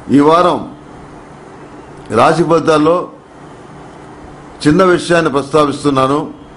ఈ వారం రాశి ఫలితాల్లో చిన్న విషయాన్ని ప్రస్తావిస్తున్నాను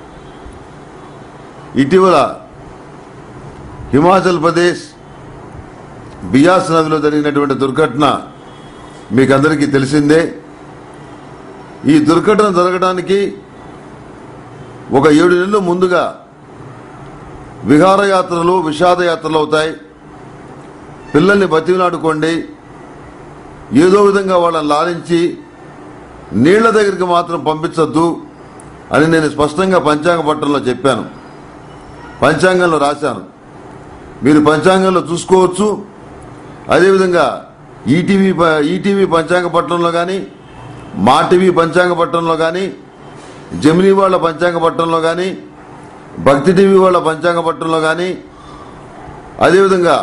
ఇటీవల హిమాచల్ ప్రదేశ్ బియాస్ నదిలో జరిగినటువంటి దుర్ఘటన మీకు అందరికీ తెలిసిందే ఈ దుర్ఘటన జరగడానికి ఒక ఏడు నెలలు ముందుగా విహారయాత్రలు విషాదయాత్రలు అవుతాయి పిల్లల్ని బతిమిలాడుకోండి ఏదో విధంగా వాళ్ళని లాలించి నీళ్ల దగ్గరికి మాత్రం పంపించొద్దు అని నేను స్పష్టంగా పంచాంగ పట్టణంలో చెప్పాను పంచాంగంలో రాశాను మీరు పంచాంగంలో చూసుకోవచ్చు అదేవిధంగా ఈటీవీ ప- ఈటీవీ పంచాంగ పట్టణంలో కానీ మా టీవీ పంచాంగ పట్టణంలో కానీ జమినీ వాళ్ళ పంచాంగ పట్టణంలో కానీ భక్తి టీవీ వాళ్ళ పంచాంగ పట్టణంలో కానీ అదేవిధంగా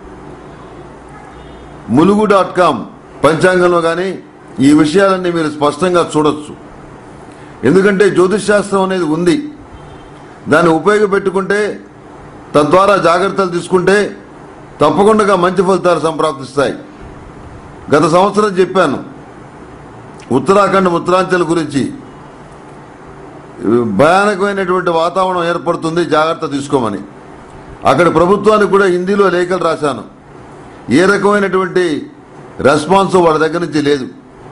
ములుగు డాట్ కామ్ పంచాంగంలో కానీ ఈ విషయాలన్నీ మీరు స్పష్టంగా చూడొచ్చు ఎందుకంటే జ్యోతిష్ శాస్త్రం అనేది ఉంది దాన్ని ఉపయోగపెట్టుకుంటే తద్వారా జాగ్రత్తలు తీసుకుంటే తప్పకుండా మంచి ఫలితాలు సంప్రాప్తిస్తాయి గత సంవత్సరం చెప్పాను ఉత్తరాఖండ్ ఉత్తరాంచల్ గురించి భయానకమైనటువంటి వాతావరణం ఏర్పడుతుంది జాగ్రత్త తీసుకోమని అక్కడ ప్రభుత్వానికి కూడా హిందీలో లేఖలు రాశాను ఏ రకమైనటువంటి రెస్పాన్స్ వాళ్ళ దగ్గర నుంచి లేదు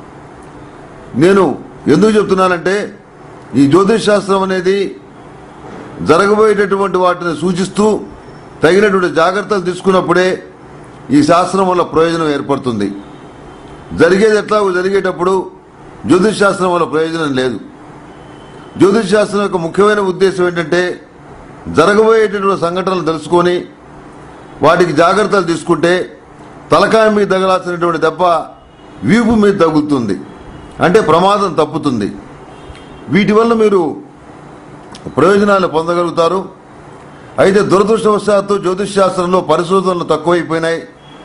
నేను ఎందుకు చెప్తున్నానంటే ఈ జ్యోతిష్ శాస్త్రం అనేది జరగబోయేటటువంటి వాటిని సూచిస్తూ తగినటువంటి జాగ్రత్తలు తీసుకున్నప్పుడే ఈ శాస్త్రం వల్ల ప్రయోజనం ఏర్పడుతుంది జరిగేది ఎట్లా జరిగేటప్పుడు జ్యోతిష్ శాస్త్రం వల్ల ప్రయోజనం లేదు జ్యోతిష్ శాస్త్రం యొక్క ముఖ్యమైన ఉద్దేశం ఏంటంటే జరగబోయేటటువంటి సంఘటనలు తెలుసుకొని వాటికి జాగ్రత్తలు తీసుకుంటే తలకాయ మీద తగలాల్సినటువంటి దెబ్బ వీపు మీద తగులుతుంది అంటే ప్రమాదం తప్పుతుంది వీటి వల్ల మీరు ప్రయోజనాలు పొందగలుగుతారు అయితే దురదృష్టవశాత్తు జ్యోతిష్ శాస్త్రంలో పరిశోధనలు తక్కువైపోయినాయి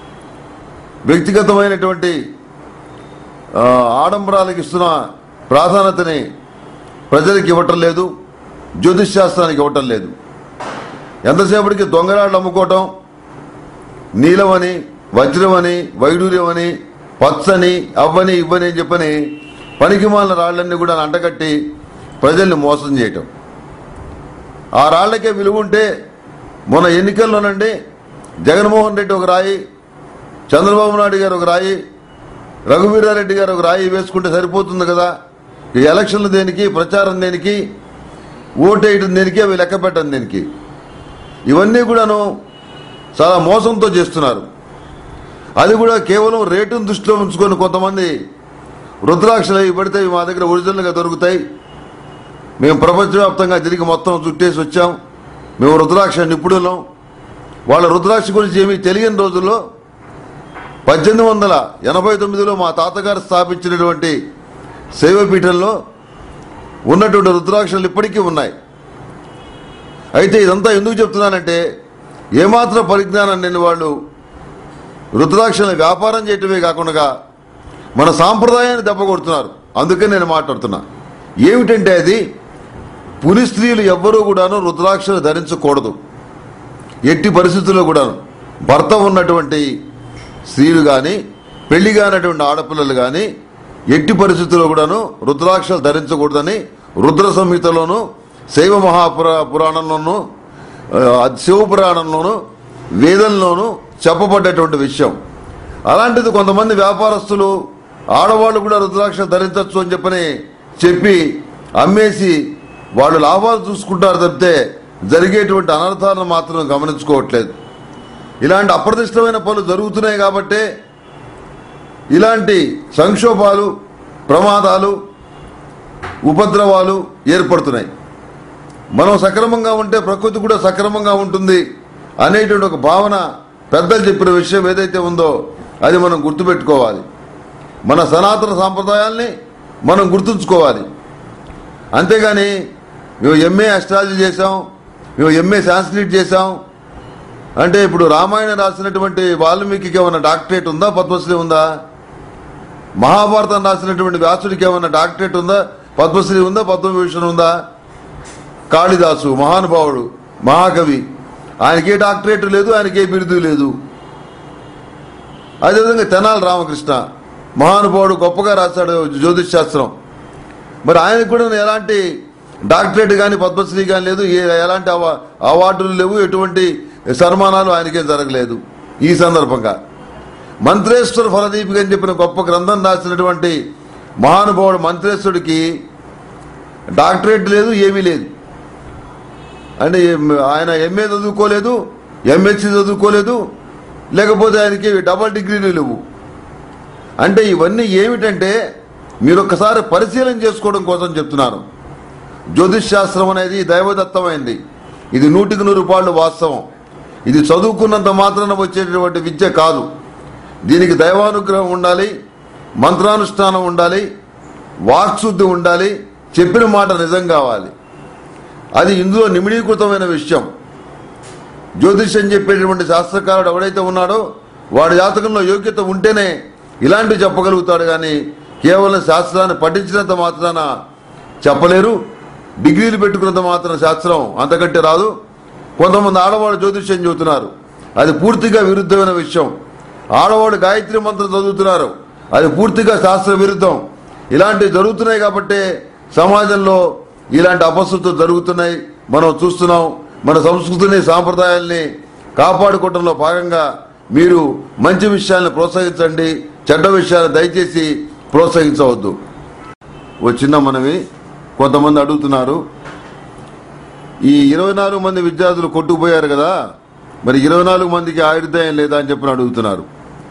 వ్యక్తిగతమైనటువంటి ఆ, ఆడంబరాలకు ఇస్తున్న ప్రాధాన్యతని ప్రజలకు ఇవ్వటం లేదు జ్యోతిష్ శాస్త్రానికి ఇవ్వటం లేదు ఎంతసేపటికి దొంగరాళ్ళు అమ్ముకోవటం నీలమని వజ్రమని వైడూర్యమని పచ్చని అవ్వని ఇవ్వని అని చెప్పని పనికిమాలిన రాళ్ళన్నీ కూడా అంటగట్టి ప్రజల్ని మోసం చేయటం ఆ రాళ్లకే విలువ ఉంటే మొన్న ఎన్నికల్లోనండి జగన్మోహన్ రెడ్డి ఒక రాయి చంద్రబాబు నాయుడు గారు ఒక రాయి రఘువీరారెడ్డి గారు ఒక రాయి వేసుకుంటే సరిపోతుంది కదా ఈ ఎలక్షన్లు దేనికి ప్రచారం దేనికి ఓటేయడం దేనికి అవి లెక్క పెట్టడం దేనికి ఇవన్నీ కూడాను చాలా మోసంతో చేస్తున్నారు అది కూడా కేవలం రేటును దృష్టిలో ఉంచుకొని కొంతమంది రుద్రాక్షలు అవి పడితే ఇవి మా దగ్గర ఒరిజినల్గా దొరుకుతాయి మేము ప్రపంచవ్యాప్తంగా తిరిగి మొత్తం చుట్టేసి వచ్చాం మేము రుద్రాక్ష నిపుణులం వాళ్ళ రుద్రాక్ష గురించి ఏమీ తెలియని రోజుల్లో పద్దెనిమిది వందల ఎనభై తొమ్మిదిలో మా తాతగారు స్థాపించినటువంటి శైవపీఠంలో ఉన్నటువంటి రుద్రాక్షలు ఇప్పటికీ ఉన్నాయి అయితే ఇదంతా ఎందుకు చెప్తున్నానంటే ఏమాత్రం పరిజ్ఞానం లేని వాళ్ళు రుద్రాక్షలను వ్యాపారం చేయటమే కాకుండా మన సాంప్రదాయాన్ని దెబ్బ కొడుతున్నారు అందుకే నేను మాట్లాడుతున్నా ఏమిటంటే అది పులి స్త్రీలు ఎవ్వరూ కూడాను రుద్రాక్షలు ధరించకూడదు ఎట్టి పరిస్థితుల్లో కూడాను భర్త ఉన్నటువంటి స్త్రీలు కానీ పెళ్లి కానటువంటి ఆడపిల్లలు కానీ ఎట్టి పరిస్థితుల్లో కూడాను రుద్రాక్షలు ధరించకూడదని రుద్ర సంహితలోను శైవ మహాపురా పురాణంలోను ఆ, శివ పురాణంలోను వేదంలోను చెప్పబడ్డటువంటి విషయం అలాంటిది కొంతమంది వ్యాపారస్తులు ఆడవాళ్ళు కూడా రుద్రాక్షలు ధరించవచ్చు అని చెప్పని చెప్పి అమ్మేసి వాళ్ళు లాభాలు చూసుకుంటారు తప్పితే జరిగేటువంటి అనర్థాలను మాత్రం గమనించుకోవట్లేదు ఇలాంటి అప్రదిష్టమైన పనులు జరుగుతున్నాయి కాబట్టే ఇలాంటి సంక్షోభాలు ప్రమాదాలు ఉపద్రవాలు ఏర్పడుతున్నాయి మనం సక్రమంగా ఉంటే ప్రకృతి కూడా సక్రమంగా ఉంటుంది అనేటువంటి ఒక భావన పెద్దలు చెప్పిన విషయం ఏదైతే ఉందో అది మనం గుర్తుపెట్టుకోవాలి మన సనాతన సాంప్రదాయాల్ని మనం గుర్తుంచుకోవాలి అంతేగాని మేము ఎంఏ అస్ట్రాలజీ చేసాం మేము ఎంఏ సాంస్క్రిట్ చేసాం అంటే ఇప్పుడు రామాయణం రాసినటువంటి వాల్మీకి ఏమన్నా డాక్టరేట్ ఉందా పద్మశ్రీ ఉందా మహాభారతం రాసినటువంటి వ్యాసుడికి ఏమన్నా డాక్టరేట్ ఉందా పద్మశ్రీ ఉందా పద్మభూషణ్ ఉందా కాళిదాసు మహానుభావుడు మహాకవి ఆయనకే డాక్టరేట్ లేదు ఆయనకే బిరుదు లేదు అదేవిధంగా తెనాలి రామకృష్ణ మహానుభావుడు గొప్పగా రాశాడు జ్యోతిష్ శాస్త్రం మరి ఆయనకు కూడా ఎలాంటి డాక్టరేట్ కానీ పద్మశ్రీ కానీ లేదు ఏ- ఎలాంటి అవా- అవార్డులు లేవు ఎటువంటి సన్మానాలు ఆయనకేం జరగలేదు ఈ సందర్భంగా మంత్రేశ్వర ఫలదీపిక అని చెప్పిన గొప్ప గ్రంథం రాసినటువంటి మహానుభావుడు మంత్రేశ్వరుడికి డాక్టరేట్ లేదు ఏమీ లేదు అంటే ఏం- ఆయన ఎంఏ చదువుకోలేదు ఎంహెచ్సి చదువుకోలేదు లేకపోతే ఆయనకి డబల్ డిగ్రీలు లేవు అంటే ఇవన్నీ ఏమిటంటే మీరు ఒక్కసారి పరిశీలన చేసుకోవడం కోసం చెప్తున్నాను జ్యోతిష్ శాస్త్రం అనేది దైవదత్తమైంది ఇది నూటికి నూరు రూపాయలు వాస్తవం ఇది చదువుకున్నంత మాత్రాన వచ్చేటటువంటి విద్య కాదు దీనికి దైవానుగ్రహం ఉండాలి మంత్రానుష్ఠానం ఉండాలి వాక్శుద్ధి ఉండాలి చెప్పిన మాట నిజం కావాలి అది ఇందులో నిమిడీకృతమైన విషయం జ్యోతిష్యం చెప్పేటటువంటి శాస్త్రకారుడు ఎవడైతే ఉన్నాడో వాడి జాతకంలో యోగ్యత ఉంటేనే ఇలాంటివి చెప్పగలుగుతాడు కానీ కేవలం శాస్త్రాన్ని పఠించినంత మాత్రాన చెప్పలేరు డిగ్రీలు పెట్టుకున్నంత మాత్రం శాస్త్రం అంతకంటే రాదు కొంతమంది ఆడవాళ్ళు జ్యోతిష్యం చెబుతున్నారు అది పూర్తిగా విరుద్ధమైన విషయం ఆడవాళ్ళు గాయత్రి మంత్రం చదువుతున్నారు అది పూర్తిగా శాస్త్ర విరుద్ధం ఇలాంటివి జరుగుతున్నాయి కాబట్టి సమాజంలో ఇలాంటి అపశృతులు జరుగుతున్నాయి మనం చూస్తున్నాం మన సంస్కృతిని సాంప్రదాయాల్ని కాపాడుకోవడంలో భాగంగా మీరు మంచి విషయాలను ప్రోత్సహించండి చెడ్డ విషయాలను దయచేసి ప్రోత్సహించవద్దు ఓ చిన్న మనవి కొంతమంది అడుగుతున్నారు ఈ ఇరవై నాలుగు మంది విద్యార్థులు కొట్టుకుపోయారు కదా మరి ఇరవై నాలుగు మందికి ఆయుర్దాయం లేదా అని చెప్పి అడుగుతున్నారు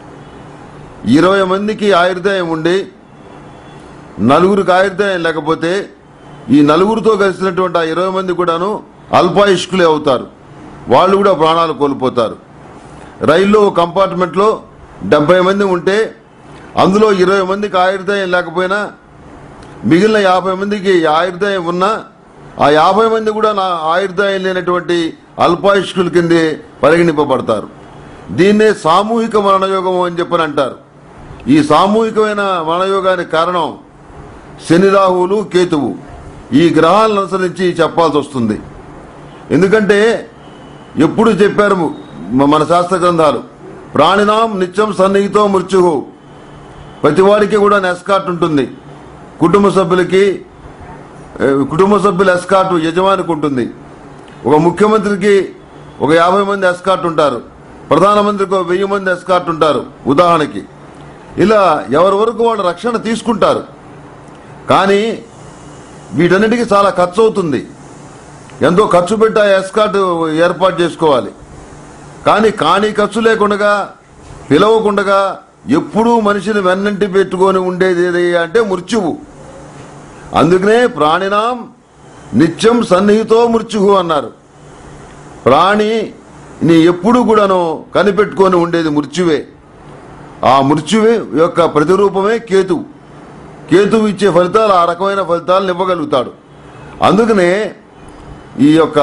ఇరవై మందికి ఆయుర్దాయం ఉండి నలుగురికి ఆయుర్దాయం లేకపోతే ఈ నలుగురితో కలిసినటువంటి ఆ ఇరవై మంది కూడాను అల్పాయుష్కులే అవుతారు వాళ్ళు కూడా ప్రాణాలు కోల్పోతారు రైల్లో ఒక కంపార్ట్మెంట్లో డెబ్బై మంది ఉంటే అందులో ఇరవై మందికి ఆయుర్దాయం లేకపోయినా మిగిలిన యాభై మందికి ఆయుర్దాయం ఉన్నా ఆ యాభై మంది కూడా నా ఆయుర్దాయం లేనటువంటి అల్పాయుష్కుల కిందే పరిగణింపబడతారు దీన్నే సామూహిక మరణయోగం అని చెప్పని అంటారు ఈ సామూహికమైన మరణయోగానికి కారణం శని రాహువులు కేతువు ఈ గ్రహాలను అనుసరించి చెప్పాల్సి వస్తుంది ఎందుకంటే ఎప్పుడు చెప్పారు మ- మన శాస్త్ర గ్రంథాలు ప్రాణినాం నిత్యం సన్నిహితో మృత్యు ప్రతి వారికి కూడా ఎస్కాట్ ఉంటుంది కుటుంబ సభ్యులకి ఏ, కుటుంబ సభ్యుల ఎస్కాట్ యజమానికి ఉంటుంది ఒక ముఖ్యమంత్రికి ఒక యాభై మంది ఎస్కాట్ ఉంటారు ప్రధానమంత్రికి ఒక వెయ్యి మంది ఎస్కాట్ ఉంటారు ఉదాహరణకి ఇలా ఎవరి వరకు వాళ్ళు రక్షణ తీసుకుంటారు కానీ వీటన్నిటికీ చాలా ఖర్చు అవుతుంది ఎంతో ఖర్చు పెట్టి ఆ ఎస్కాట్ ఏర్పాటు చేసుకోవాలి కానీ కానీ ఖర్చు లేకుండా పిలవకుండా ఎప్పుడూ మనిషిని వెన్నంటి పెట్టుకొని ఉండేది ఏది అంటే మృత్యువు అందుకనే ప్రాణినాం నిత్యం సన్నిహితో మృత్యువు అన్నారు ప్రాణి ని ఎప్పుడు కూడాను కనిపెట్టుకొని ఉండేది మృత్యువే ఆ మృత్యువే యొక్క ప్రతిరూపమే కేతువు కేతువు ఇచ్చే ఫలితాలు ఆ రకమైన ఫలితాలను ఇవ్వగలుగుతాడు అందుకనే ఈ యొక్క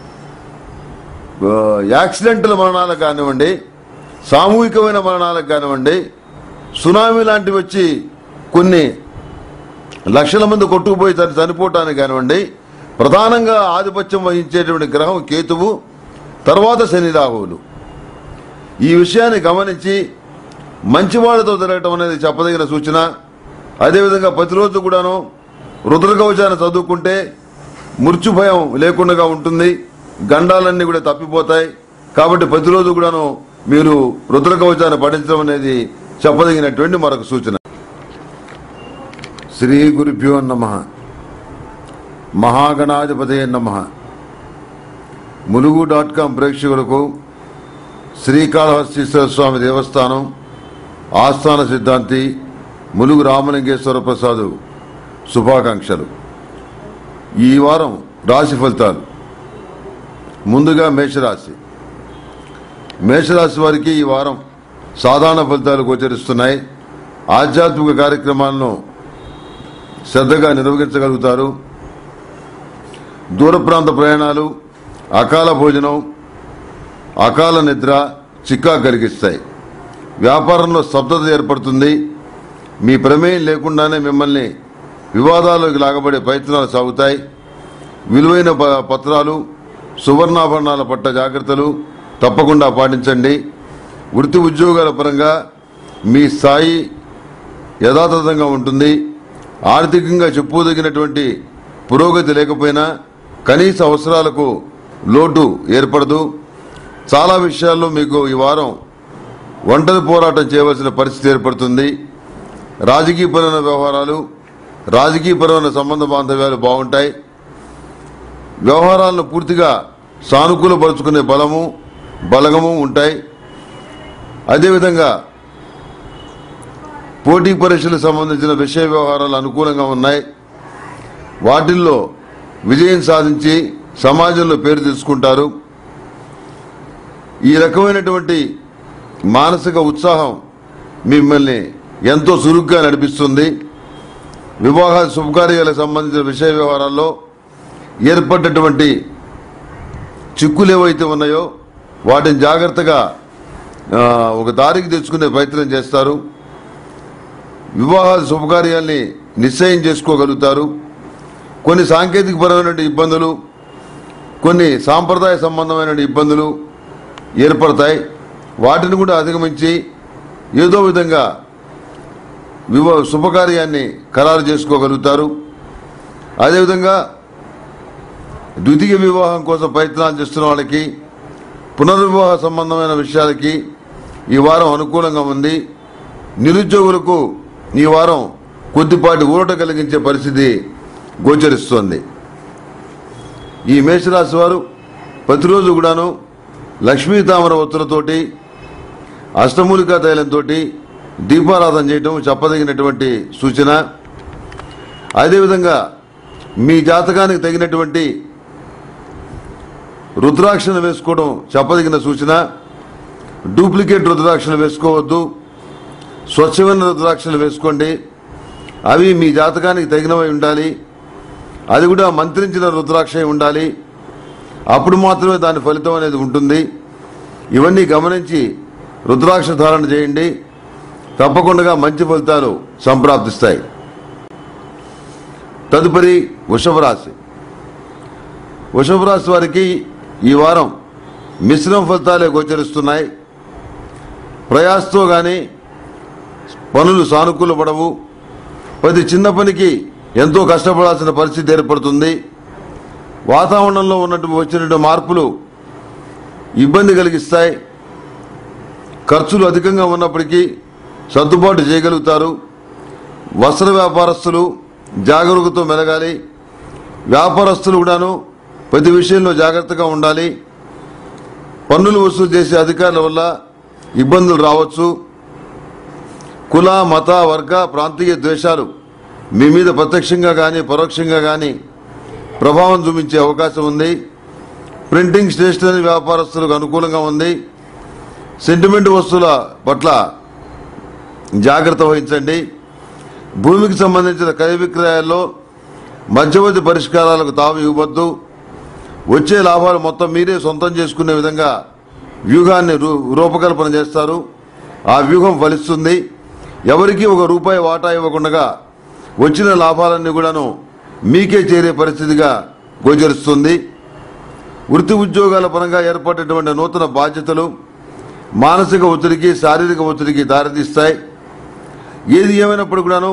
ఆ, యాక్సిడెంటల్ మరణాలకు కానివ్వండి సామూహికమైన మరణాలకు కానివ్వండి సునామీ లాంటివి వచ్చి కొన్ని లక్షల మంది కొట్టుకుపోయి చని- చనిపోవటానికి కానివ్వండి ప్రధానంగా ఆధిపత్యం వహించేటువంటి గ్రహం కేతువు తర్వాత శని రాహువులు ఈ విషయాన్ని గమనించి మంచివాళ్లతో తిరగటం అనేది చెప్పదగిన సూచన అదేవిధంగా ప్రతిరోజు కూడాను రుద్రకవచాన్ని చదువుకుంటే మృత్యు భయం లేకుండా ఉంటుంది గండాలన్నీ కూడా తప్పిపోతాయి కాబట్టి ప్రతిరోజు కూడాను మీరు రుద్రకవచాన్ని పఠించడం అనేది చెప్పదగినటువంటి మరొక సూచన శ్రీ గురుభ్యో నమ మహాగణాధిపతయ నమ ములుగు డాట్ కాం ప్రేక్షకులకు శ్రీకాళహస్తీశ్వర స్వామి దేవస్థానం ఆస్థాన సిద్ధాంతి ములుగు రామలింగేశ్వర ప్రసాద్ శుభాకాంక్షలు ఈ వారం రాశి ఫలితాలు ముందుగా మేషరాశి మేషరాశి వారికి ఈ వారం సాధారణ ఫలితాలు గోచరిస్తున్నాయి ఆధ్యాత్మిక కార్యక్రమాలను శ్రద్ధగా నిర్వహించగలుగుతారు దూర ప్రాంత ప్రయాణాలు అకాల భోజనం అకాల నిద్ర చిక్కా కలిగిస్తాయి వ్యాపారంలో స్తబ్దత ఏర్పడుతుంది మీ ప్రమేయం లేకుండానే మిమ్మల్ని వివాదాలకు లాగబడే ప్రయత్నాలు సాగుతాయి విలువైన ప- పత్రాలు సువర్ణాభరణాల పట్ల జాగ్రత్తలు తప్పకుండా పాటించండి వృత్తి ఉద్యోగాల పరంగా మీ స్థాయి యథాతథంగా ఉంటుంది ఆర్థికంగా చెప్పుదగినటువంటి పురోగతి లేకపోయినా కనీస అవసరాలకు లోటు ఏర్పడదు చాలా విషయాల్లో మీకు ఈ వారం ఒంటరి పోరాటం చేయవలసిన పరిస్థితి ఏర్పడుతుంది రాజకీయపరమైన వ్యవహారాలు రాజకీయపరమైన సంబంధ బాంధవ్యాలు బాగుంటాయి వ్యవహారాలను పూర్తిగా సానుకూలపరుచుకునే బలము బలగము ఉంటాయి అదేవిధంగా పోటీ పరీక్షలకు సంబంధించిన విషయ వ్యవహారాలు అనుకూలంగా ఉన్నాయి వాటిల్లో విజయం సాధించి సమాజంలో పేరు తీసుకుంటారు ఈ రకమైనటువంటి మానసిక ఉత్సాహం మిమ్మల్ని ఎంతో చురుగ్గా నడిపిస్తుంది వివాహ శుభకార్యాలకు సంబంధించిన విషయ వ్యవహారాల్లో ఏర్పడ్డటువంటి చిక్కులు ఏవైతే ఉన్నాయో వాటిని జాగ్రత్తగా ఆ, ఒక దారికి తెచ్చుకునే ప్రయత్నం చేస్తారు వివాహ శుభకార్యాల్ని నిశ్చయం చేసుకోగలుగుతారు కొన్ని సాంకేతికపరమైన ఇబ్బందులు కొన్ని సాంప్రదాయ సంబంధమైన ఇబ్బందులు ఏర్పడతాయి వాటిని కూడా అధిగమించి ఏదో విధంగా వివ శుభకార్యాన్ని ఖరారు చేసుకోగలుగుతారు అదేవిధంగా ద్వితీయ వివాహం కోసం ప్రయత్నాలు చేస్తున్న వాళ్ళకి పునర్వివాహ సంబంధమైన విషయాలకి ఈ వారం అనుకూలంగా ఉంది నిరుద్యోగులకు ఈ వారం కొద్దిపాటి ఊరట కలిగించే పరిస్థితి గోచరిస్తోంది ఈ మేషరాశి వారు ప్రతిరోజు కూడాను లక్ష్మీ తామర ఒత్తులతోటి అష్టమూలికా తైలంతో దీపారాధన చేయటం చెప్పదగినటువంటి సూచన అదేవిధంగా మీ జాతకానికి తగినటువంటి రుద్రాక్షను వేసుకోవడం చెప్పదగిన సూచన డూప్లికేట్ రుద్రాక్షలు వేసుకోవద్దు స్వచ్ఛమైన రుద్రాక్షలు వేసుకోండి అవి మీ జాతకానికి తగినవై ఉండాలి అది కూడా మంత్రించిన రుద్రాక్ష అయి ఉండాలి అప్పుడు మాత్రమే దాని ఫలితం అనేది ఉంటుంది ఇవన్నీ గమనించి రుద్రాక్ష ధారణ చేయండి తప్పకుండా మంచి ఫలితాలు సంప్రాప్తిస్తాయి తదుపరి వృషభ రాశి వృషభ రాశి వారికి ఈ వారం మిశ్రమ ఫలితాలే గోచరిస్తున్నాయి ప్రయాసతో గాని పనులు సానుకూలపడవు ప్రతి చిన్న పనికి ఎంతో కష్టపడాల్సిన పరిస్థితి ఏర్పడుతుంది వాతావరణంలో ఉన్నట్టు వచ్చినటువంటి మార్పులు ఇబ్బంది కలిగిస్తాయి ఖర్చులు అధికంగా ఉన్నప్పటికీ సర్దుబాటు చేయగలుగుతారు వస్త్ర వ్యాపారస్తులు జాగరూకతో మెలగాలి వ్యాపారస్తులు కూడాను ప్రతి విషయంలో జాగ్రత్తగా ఉండాలి పన్నులు వసూలు చేసే అధికారుల వల్ల ఇబ్బందులు రావచ్చు కుల మత వర్గ ప్రాంతీయ ద్వేషాలు మీ మీద ప్రత్యక్షంగా కానీ పరోక్షంగా కానీ ప్రభావం చూపించే అవకాశం ఉంది ప్రింటింగ్ స్టేషనరీ వ్యాపారస్తులకు అనుకూలంగా ఉంది సెంటిమెంట్ వస్తువుల పట్ల జాగ్రత్త వహించండి భూమికి సంబంధించిన క్రయ విక్రయాల్లో మధ్యవర్తి పరిష్కారాలకు తాము ఇవ్వద్దు వచ్చే లాభాలు మొత్తం మీరే సొంతం చేసుకునే విధంగా వ్యూహాన్ని రూ- రూపకల్పన చేస్తారు ఆ వ్యూహం ఫలిస్తుంది ఎవరికి ఒక రూపాయి వాటా ఇవ్వకుండా వచ్చిన లాభాలన్నీ కూడాను మీకే చేరే పరిస్థితిగా గోచరిస్తుంది వృత్తి ఉద్యోగాల పరంగా ఏర్పడేటువంటి నూతన బాధ్యతలు మానసిక ఒత్తిడికి శారీరక ఒత్తిడికి దారితీస్తాయి ఏది ఏమైనప్పుడు కూడాను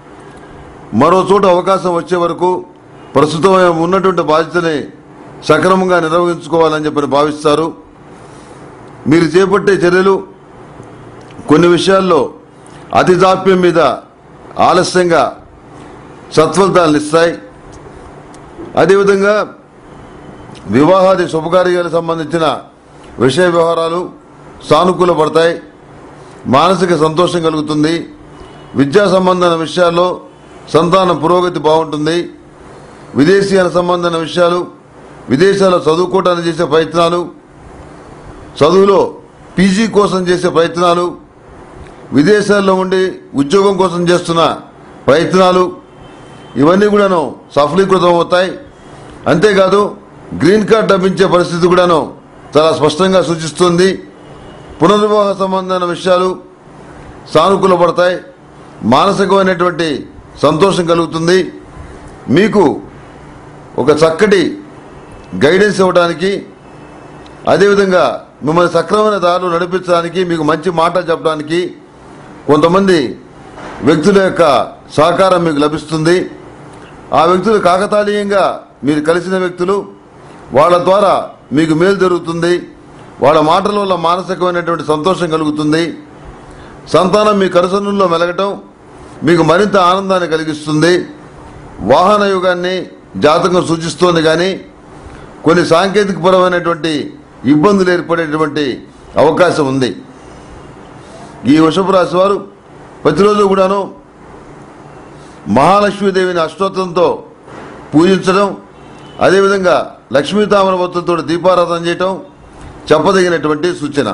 మరో చోట అవకాశం వచ్చే వరకు ప్రస్తుతం ఉన్నటువంటి బాధ్యతని సక్రమంగా నిర్వహించుకోవాలని చెప్పని భావిస్తారు మీరు చేపట్టే చర్యలు కొన్ని విషయాల్లో అతి జాప్యం మీద ఆలస్యంగా సత్ఫలితాలను ఇస్తాయి అదేవిధంగా వివాహాది శుభకార్యాలకు సంబంధించిన విషయ వ్యవహారాలు సానుకూల పడతాయి మానసిక సంతోషం కలుగుతుంది విద్యా సంబంధమైన విషయాల్లో సంతానం పురోగతి బాగుంటుంది విదేశీయాల సంబంధమైన విషయాలు విదేశాల్లో చదువుకోవడానికి చేసే ప్రయత్నాలు చదువులో పీజీ కోసం చేసే ప్రయత్నాలు విదేశాల్లో ఉండి ఉద్యోగం కోసం చేస్తున్న ప్రయత్నాలు ఇవన్నీ కూడాను సఫలీకృతం అవుతాయి అంతేకాదు గ్రీన్ కార్డ్ లభించే పరిస్థితి కూడాను చాలా స్పష్టంగా సూచిస్తుంది పునర్వివాహ సంబంధమైన విషయాలు సానుకూల పడతాయి మానసికమైనటువంటి సంతోషం కలుగుతుంది మీకు ఒక చక్కటి గైడెన్స్ ఇవ్వడానికి అదేవిధంగా మిమ్మల్ని సక్రమమైన దారిలో నడిపించడానికి మీకు మంచి మాట చెప్పడానికి కొంతమంది వ్యక్తుల యొక్క సహకారం మీకు లభిస్తుంది ఆ వ్యక్తులు కాకతాళీయంగా మీరు కలిసిన వ్యక్తులు వాళ్ళ ద్వారా మీకు మేలు జరుగుతుంది వాళ్ళ మాటల వల్ల మానసికమైనటువంటి సంతోషం కలుగుతుంది సంతానం మీ కరసనుల్లో మెలగటం మీకు మరింత ఆనందాన్ని కలిగిస్తుంది వాహన యుగాన్ని జాతకం సూచిస్తోంది కానీ కొన్ని సాంకేతికపరమైనటువంటి ఇబ్బందులు ఏర్పడేటువంటి అవకాశం ఉంది ఈ వృషభ రాశి వారు ప్రతిరోజు కూడాను మహాలక్ష్మీదేవిని అష్టోత్తంతో పూజించడం అదేవిధంగా లక్ష్మీ తామర ఒత్తులతో దీపారాధన చేయటం చెప్పదగినటువంటి సూచన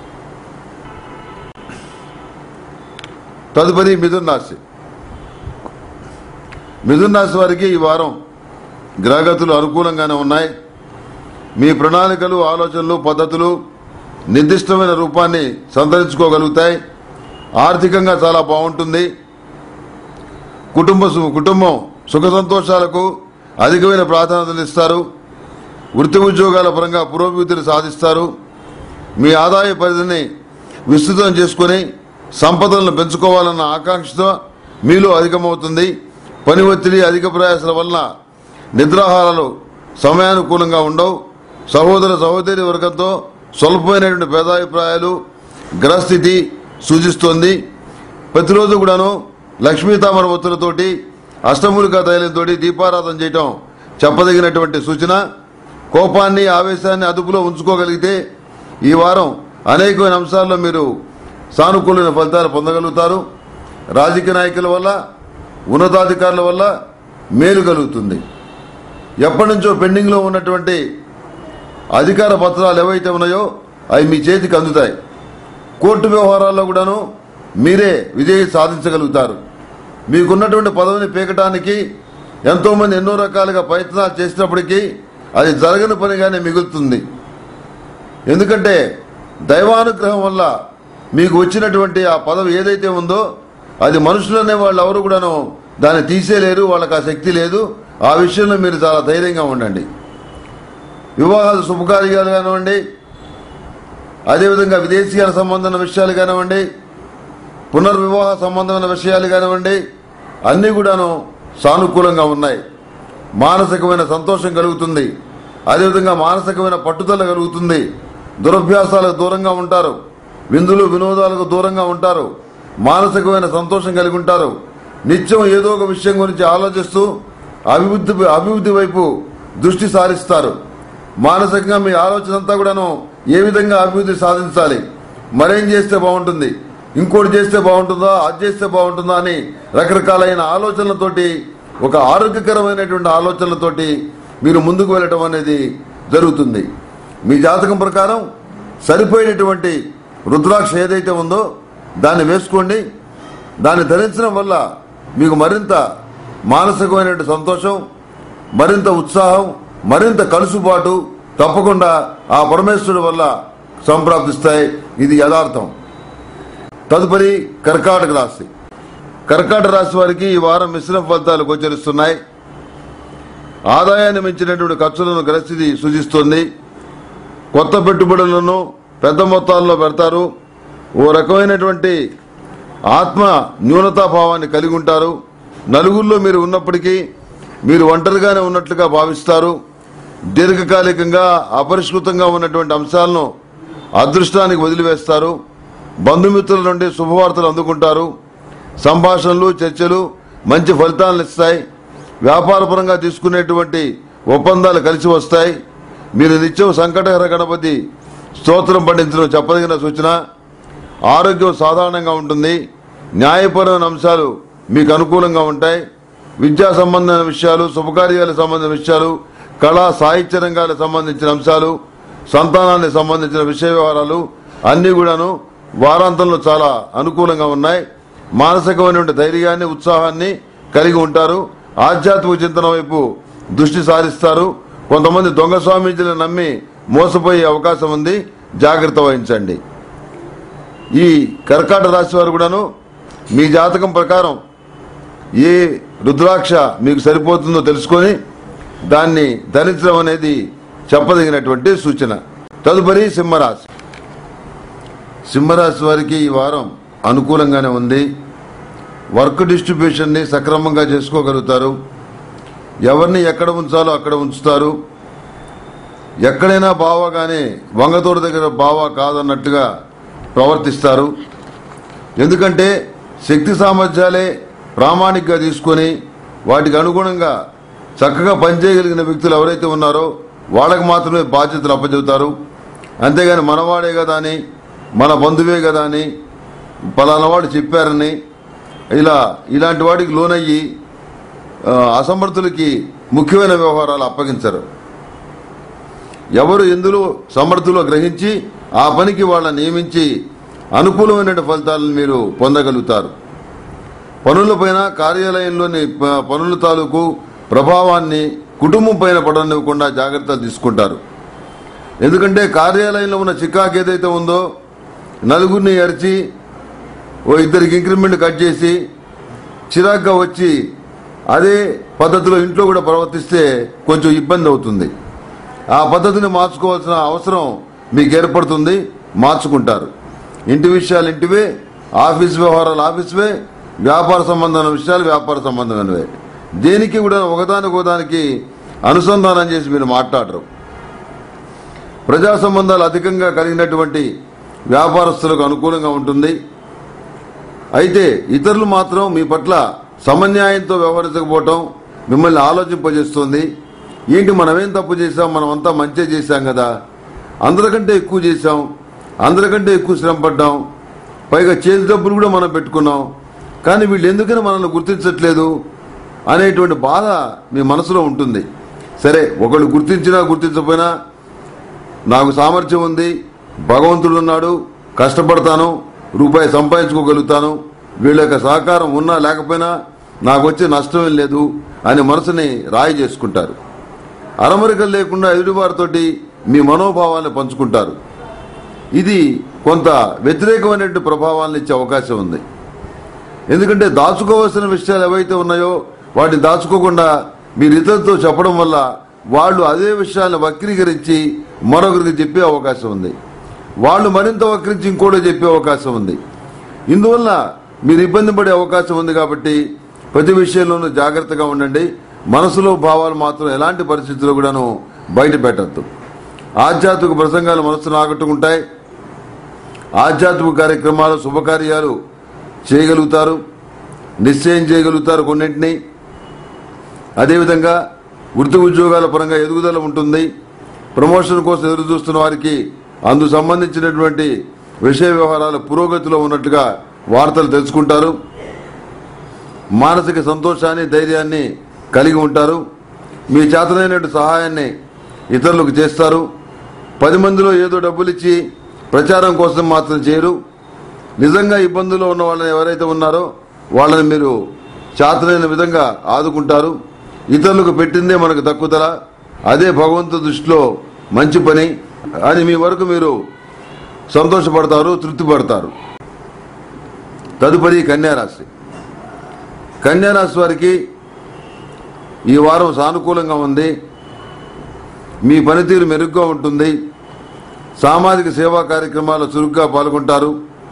తదుపరి మిథున్ రాశి మిథున్ రాశి వారికి ఈ వారం గ్రహగతులు అనుకూలంగానే ఉన్నాయి మీ ప్రణాళికలు ఆలోచనలు పద్ధతులు నిర్దిష్టమైన రూపాన్ని సంతరించుకోగలుగుతాయి ఆర్థికంగా చాలా బాగుంటుంది కుటుంబ సు- కుటుంబం సుఖ సంతోషాలకు అధికమైన ప్రాధాన్యతలు ఇస్తారు వృత్తి ఉద్యోగాల పరంగా పురోభివృద్ధిని సాధిస్తారు మీ ఆదాయ పరిధిని విస్తృతం చేసుకుని సంపదలను పెంచుకోవాలన్న ఆకాంక్షతో మీలో అధికమవుతుంది పని ఒత్తిడి అధిక ప్రయాసాల వలన నిద్రాహారాలు సమయానుకూలంగా ఉండవు సహోదర సహోదరి వర్గంతో స్వల్పమైనటువంటి భేదాభిప్రాయాలు గ్రహస్థితి సూచిస్తోంది ప్రతిరోజు కూడాను లక్ష్మీ తామర ఒత్తులతోటి అష్టమూలికా తైలంతో దీపారాధన చేయటం చెప్పదగినటువంటి సూచన కోపాన్ని ఆవేశాన్ని అదుపులో ఉంచుకోగలిగితే ఈ వారం అనేకమైన అంశాల్లో మీరు సానుకూలమైన ఫలితాలు పొందగలుగుతారు రాజకీయ నాయకుల వల్ల ఉన్నతాధికారుల వల్ల మేలు కలుగుతుంది ఎప్పటి నుంచో పెండింగ్లో ఉన్నటువంటి అధికార పత్రాలు ఏవైతే ఉన్నాయో అవి మీ చేతికి అందుతాయి కోర్టు వ్యవహారాల్లో కూడాను మీరే విజయం సాధించగలుగుతారు మీకున్నటువంటి పదవిని పీకటానికి ఎంతోమంది ఎన్నో రకాలుగా ప్రయత్నాలు చేసినప్పటికీ అది జరగని పనిగానే మిగులుతుంది ఎందుకంటే దైవానుగ్రహం వల్ల మీకు వచ్చినటువంటి ఆ పదవి ఏదైతే ఉందో అది మనుషులనే వాళ్ళు ఎవరు కూడాను దాన్ని తీసేయలేరు వాళ్ళకి ఆ శక్తి లేదు ఆ విషయంలో మీరు చాలా ధైర్యంగా ఉండండి వివాహాలు శుభకార్యాలు కానివ్వండి అదేవిధంగా విదేశీయాల సంబంధమైన విషయాలు కానివ్వండి పునర్వివాహ సంబంధమైన విషయాలు కానివ్వండి అన్నీ కూడాను సానుకూలంగా ఉన్నాయి మానసికమైన సంతోషం కలుగుతుంది అదేవిధంగా మానసికమైన పట్టుదల కలుగుతుంది దురభ్యాసాలకు దూరంగా ఉంటారు విందులు వినోదాలకు దూరంగా ఉంటారు మానసికమైన సంతోషం కలిగి ఉంటారు నిత్యం ఏదో ఒక విషయం గురించి ఆలోచిస్తూ అభివృద్ధి అభివృద్ధి వైపు దృష్టి సారిస్తారు మానసికంగా మీ ఆలోచన అంతా కూడాను ఏ విధంగా అభివృద్ధి సాధించాలి మరేం చేస్తే బాగుంటుంది ఇంకోటి చేస్తే బాగుంటుందా అది చేస్తే బాగుంటుందా అని రకరకాలైన ఆలోచనలతోటి ఒక ఆరోగ్యకరమైనటువంటి ఆలోచనలతోటి మీరు ముందుకు వెళ్ళటం అనేది జరుగుతుంది మీ జాతకం ప్రకారం సరిపోయినటువంటి రుద్రాక్ష ఏదైతే ఉందో దాన్ని వేసుకోండి దాన్ని ధరించడం వల్ల మీకు మరింత మానసికమైనటువంటి సంతోషం మరింత ఉత్సాహం మరింత కలుసుబాటు తప్పకుండా ఆ పరమేశ్వరుడు వల్ల సంప్రాప్తిస్తాయి ఇది యథార్థం తదుపరి కర్కాటక రాశి కర్కాటక రాశి వారికి ఈ వారం మిశ్రమ ఫలితాలు గోచరిస్తున్నాయి ఆదాయాన్ని మించినటువంటి ఖర్చులను గ్రస్థితి సూచిస్తుంది కొత్త పెట్టుబడులను పెద్ద మొత్తాల్లో పెడతారు ఓ రకమైనటువంటి ఆత్మ న్యూనతాభావాన్ని కలిగి ఉంటారు నలుగురిలో మీరు ఉన్నప్పటికీ మీరు ఒంటరిగానే ఉన్నట్లుగా భావిస్తారు దీర్ఘకాలికంగా అపరిష్కృతంగా ఉన్నటువంటి అంశాలను అదృష్టానికి వదిలివేస్తారు బంధుమిత్రుల నుండి శుభవార్తలు అందుకుంటారు సంభాషణలు చర్చలు మంచి ఫలితాలను ఇస్తాయి వ్యాపారపరంగా తీసుకునేటువంటి ఒప్పందాలు కలిసి వస్తాయి మీరు నిత్యం సంకటహర గణపతి స్తోత్రం పండించడం చెప్పదగిన సూచన ఆరోగ్యం సాధారణంగా ఉంటుంది న్యాయపరమైన అంశాలు మీకు అనుకూలంగా ఉంటాయి విద్యా సంబంధమైన విషయాలు శుభకార్యాలకు సంబంధించిన విషయాలు కళా సాహిత్య రంగాలకు సంబంధించిన అంశాలు సంతానానికి సంబంధించిన విషయ వ్యవహారాలు అన్నీ కూడాను వారాంతంలో చాలా అనుకూలంగా ఉన్నాయి మానసికమైనటువంటి ధైర్యాన్ని ఉత్సాహాన్ని కలిగి ఉంటారు ఆధ్యాత్మిక చింతన వైపు దృష్టి సారిస్తారు కొంతమంది దొంగ స్వామీజీలను నమ్మి మోసపోయే అవకాశం ఉంది జాగ్రత్త వహించండి ఈ కర్కాట రాశి వారు కూడాను మీ జాతకం ప్రకారం ఏ రుద్రాక్ష మీకు సరిపోతుందో తెలుసుకొని దాన్ని ధరించడం అనేది చెప్పదగినటువంటి సూచన తదుపరి సింహరాశి సింహరాశి వారికి ఈ వారం అనుకూలంగానే ఉంది వర్క్ డిస్ట్రిబ్యూషన్ని సక్రమంగా చేసుకోగలుగుతారు ఎవరిని ఎక్కడ ఉంచాలో అక్కడ ఉంచుతారు ఎక్కడైనా బావ కానీ వంగతోట దగ్గర బావ కాదన్నట్టుగా ప్రవర్తిస్తారు ఎందుకంటే శక్తి సామర్థ్యాలే ప్రామాణికంగా తీసుకొని వాటికి అనుగుణంగా చక్కగా పనిచేయగలిగిన వ్యక్తులు ఎవరైతే ఉన్నారో వాళ్ళకి మాత్రమే బాధ్యతలు అప్పచెబుతారు అంతేగాని మనవాడే కదా అని మన బంధువే కదా అని పలానా వాడు చెప్పారని ఇలా ఇలాంటి వాడికి లోనయ్యి ఆ, అసమర్థులకి ముఖ్యమైన వ్యవహారాలు అప్పగించరు ఎవరు ఎందులో సమర్థులో గ్రహించి ఆ పనికి వాళ్ళని నియమించి అనుకూలమైన ఫలితాలను మీరు పొందగలుగుతారు పనులపైన కార్యాలయంలోని ప- పనుల తాలూకు ప్రభావాన్ని కుటుంబం పైన పడనివ్వకుండా జాగ్రత్తలు తీసుకుంటారు ఎందుకంటే కార్యాలయంలో ఉన్న చికాకు ఏదైతే ఉందో నలుగురిని అరిచి ఓ ఇద్దరికి ఇంక్రిమెంట్ కట్ చేసి చిరాగ్గా వచ్చి అదే పద్ధతిలో ఇంట్లో కూడా ప్రవర్తిస్తే కొంచెం ఇబ్బంది అవుతుంది ఆ పద్ధతిని మార్చుకోవాల్సిన అవసరం మీకు ఏర్పడుతుంది మార్చుకుంటారు ఇంటి విషయాలు ఇంటివే ఆఫీస్ వ్యవహారాలు ఆఫీస్వే వ్యాపార సంబంధమైన విషయాలు వ్యాపార సంబంధమైనవే దేనికి కూడా ఒకదానికి ఒకదానికి అనుసంధానం చేసి మీరు మాట్లాడరు ప్రజా సంబంధాలు అధికంగా కలిగినటువంటి వ్యాపారస్తులకు అనుకూలంగా ఉంటుంది అయితే ఇతరులు మాత్రం మీ పట్ల సమన్యాయంతో వ్యవహరించకపోవటం మిమ్మల్ని ఆలోచింపజేస్తుంది ఏంటి మనమేం తప్పు చేశాం మనం అంతా మంచి చేశాం కదా అందరికంటే ఎక్కువ చేశాం అందరికంటే ఎక్కువ శ్రమ పడ్డాం పైగా చేతి డబ్బులు కూడా మనం పెట్టుకున్నాం కానీ వీళ్ళు ఎందుకని మనల్ని గుర్తించట్లేదు అనేటువంటి బాధ మీ మనసులో ఉంటుంది సరే ఒకళ్ళు గుర్తించినా గుర్తించకపోయినా నాకు సామర్థ్యం ఉంది భగవంతుడు ఉన్నాడు కష్టపడతాను రూపాయి సంపాదించుకోగలుగుతాను వీళ్ళ యొక్క సహకారం ఉన్నా లేకపోయినా నాకు వచ్చే నష్టం ఏం లేదు అని మనసుని రాయి చేసుకుంటారు అరమరికలు లేకుండా ఎదుటివారితోటి మీ మనోభావాన్ని పంచుకుంటారు ఇది కొంత వ్యతిరేకమైనటువంటి ప్రభావాలను ఇచ్చే అవకాశం ఉంది ఎందుకంటే దాచుకోవాల్సిన విషయాలు ఏవైతే ఉన్నాయో వాటిని దాచుకోకుండా మీరు ఇతరులతో చెప్పడం వల్ల వాళ్ళు అదే విషయాలను వక్రీకరించి మరొకరికి చెప్పే అవకాశం ఉంది వాళ్ళు మరింత వక్రించి ఇంకోటి చెప్పే అవకాశం ఉంది ఇందువల్ల మీరు ఇబ్బంది పడే అవకాశం ఉంది కాబట్టి ప్రతి విషయంలోనూ జాగ్రత్తగా ఉండండి మనసులో భావాలు మాత్రం ఎలాంటి పరిస్థితుల్లో కూడాను బయట పెట్టద్దు ఆధ్యాత్మిక ప్రసంగాలు మనసును ఆకట్టుకుంటాయి ఆధ్యాత్మిక కార్యక్రమాలు శుభకార్యాలు చేయగలుగుతారు నిశ్చయం చేయగలుగుతారు కొన్నింటిని అదేవిధంగా వృత్తి ఉద్యోగాల పరంగా ఎదుగుదల ఉంటుంది ప్రమోషన్ కోసం ఎదురు చూస్తున్న వారికి అందు సంబంధించినటువంటి విషయ వ్యవహారాలు పురోగతిలో ఉన్నట్లుగా వార్తలు తెలుసుకుంటారు మానసిక సంతోషాన్ని ధైర్యాన్ని కలిగి ఉంటారు మీ చేతనైనటువంటి సహాయాన్ని ఇతరులకు చేస్తారు పది మందిలో ఏదో డబ్బులు ఇచ్చి ప్రచారం కోసం మాత్రం చేయరు నిజంగా ఇబ్బందుల్లో ఉన్న వాళ్ళని ఎవరైతే ఉన్నారో వాళ్ళని మీరు చేతనైన విధంగా ఆదుకుంటారు ఇతరులకు పెట్టిందే మనకు తక్కువతల అదే భగవంతు దృష్టిలో మంచి పని అని మీ వరకు మీరు సంతోషపడతారు తృప్తి పడతారు తదుపరి కన్యారాశి కన్యారాశి వారికి ఈ వారం సానుకూలంగా ఉంది మీ పనితీరు మెరుగ్గా ఉంటుంది సామాజిక సేవా కార్యక్రమాల్లో చురుగ్గా పాల్గొంటారు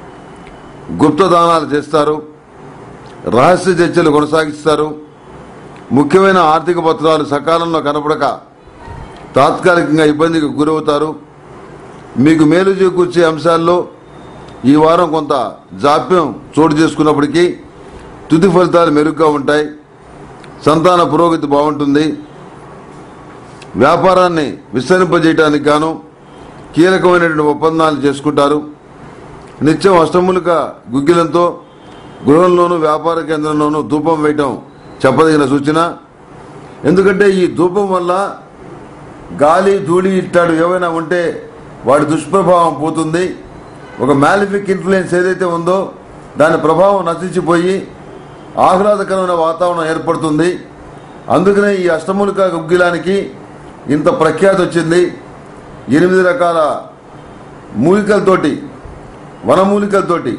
గుప్త దానాలు చేస్తారు రహస్య చర్చలు కొనసాగిస్తారు ముఖ్యమైన ఆర్థిక పత్రాలు సకాలంలో కనపడక తాత్కాలికంగా ఇబ్బందికి గురవుతారు మీకు మేలు చేకూర్చే అంశాల్లో ఈ వారం కొంత జాప్యం చోటు చేసుకున్నప్పటికీ తుది ఫలితాలు మెరుగ్గా ఉంటాయి సంతాన పురోగతి బాగుంటుంది వ్యాపారాన్ని విస్తరింపజేయడానికి గాను కీలకమైనటువంటి ఒప్పందాలు చేసుకుంటారు నిత్యం అష్టములుక గుగ్గిలంతో గృహంలోనూ వ్యాపార కేంద్రంలోనూ ధూపం వేయటం చెప్పదగిన సూచన ఎందుకంటే ఈ ధూపం వల్ల గాలి ధూళి ఇట్టాడు ఏవైనా ఉంటే వాడి దుష్ప్రభావం పోతుంది ఒక మ్యాలిఫిక్ ఇన్ఫ్లుయెన్స్ ఏదైతే ఉందో దాని ప్రభావం నశించిపోయి ఆహ్లాదకరమైన వాతావరణం ఏర్పడుతుంది అందుకనే ఈ అష్టమూలిక గుగ్గిలానికి ఇంత ప్రఖ్యాతి వచ్చింది ఎనిమిది రకాల మూలికలతోటి వనమూలికలతోటి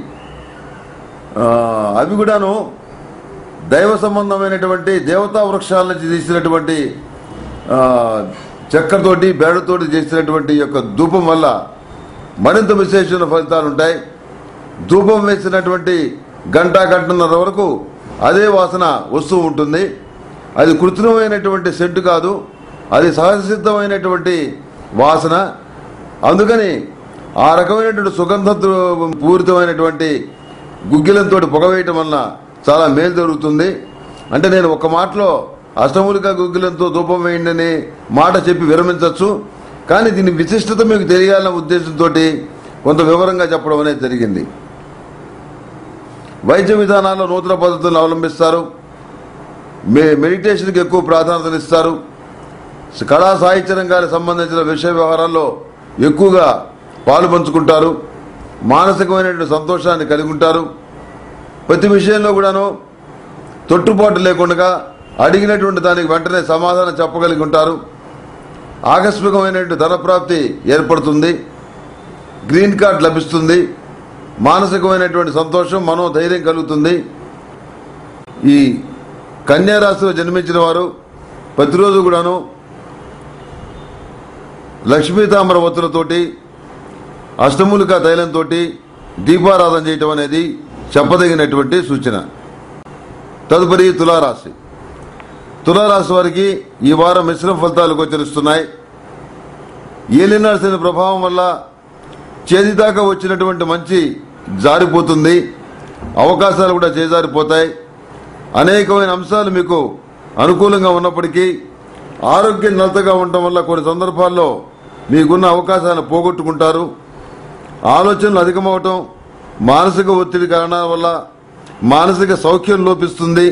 ఆ, అవి కూడాను దైవ సంబంధమైనటువంటి దేవతా వృక్షాల నుంచి తీసినటువంటి ఆ, చక్కెరతోటి బేడతోటి చేసినటువంటి ఈ యొక్క ధూపం వల్ల మరింత విశేషమైన ఫలితాలు ఉంటాయి ధూపం వేసినటువంటి గంట గంటన్నర వరకు అదే వాసన వస్తూ ఉంటుంది అది కృత్రిమమైనటువంటి సెంటు కాదు అది సహజసిద్ధమైనటువంటి వాసన అందుకని ఆ రకమైనటువంటి సుగంధ పూరితమైనటువంటి గుగ్గిలంతో పొగవేయటం వలన చాలా మేలు జరుగుతుంది అంటే నేను ఒక మాటలో అష్టములిక గుగ్గిలంతో ధూపం వేయండి అనే మాట చెప్పి విరమించవచ్చు కానీ దీని విశిష్టత మీకు తెలియాలన్న ఉద్దేశంతో కొంత వివరంగా చెప్పడం అనేది జరిగింది వైద్య విధానాల్లో నూతన పద్ధతులను అవలంబిస్తారు మె మెడిటేషన్కి ఎక్కువ ప్రాధాన్యతనిస్తారు కళా సాహిత్య రంగానికి సంబంధించిన విషయ వ్యవహారాల్లో ఎక్కువగా పాలు పంచుకుంటారు మానసికమైనటువంటి సంతోషాన్ని కలిగి ఉంటారు ప్రతి విషయంలో కూడాను తొట్టుపాటు లేకుండా అడిగినటువంటి దానికి వెంటనే సమాధానం చెప్పగలిగి ఉంటారు ఆకస్మికమైనటువంటి ధనప్రాప్తి ఏర్పడుతుంది గ్రీన్ కార్డ్ లభిస్తుంది మానసికమైనటువంటి సంతోషం మనోధైర్యం కలుగుతుంది ఈ కన్యా రాశిలో జన్మించిన వారు ప్రతిరోజు కూడాను లక్ష్మీ తామర ఒత్తులతోటి అష్టమూలిక తైలంతో దీపారాధన చేయటం అనేది చెప్పదగినటువంటి సూచన తదుపరి తులారాశి తులారాశి వారికి ఈ వారం మిశ్రమ ఫలితాలు గోచరిస్తున్నాయి ఏలినాల్సిన ప్రభావం వల్ల చేతి దాకా వచ్చినటువంటి మంచి జారిపోతుంది అవకాశాలు కూడా చేజారిపోతాయి అనేకమైన అంశాలు మీకు అనుకూలంగా ఉన్నప్పటికీ ఆరోగ్యం నలతగా ఉండటం వల్ల కొన్ని సందర్భాల్లో మీకున్న అవకాశాలను పోగొట్టుకుంటారు ఆలోచనలు అధికమవటం మానసిక ఒత్తిడి కారణాల వల్ల మానసిక సౌఖ్యం లోపిస్తుంది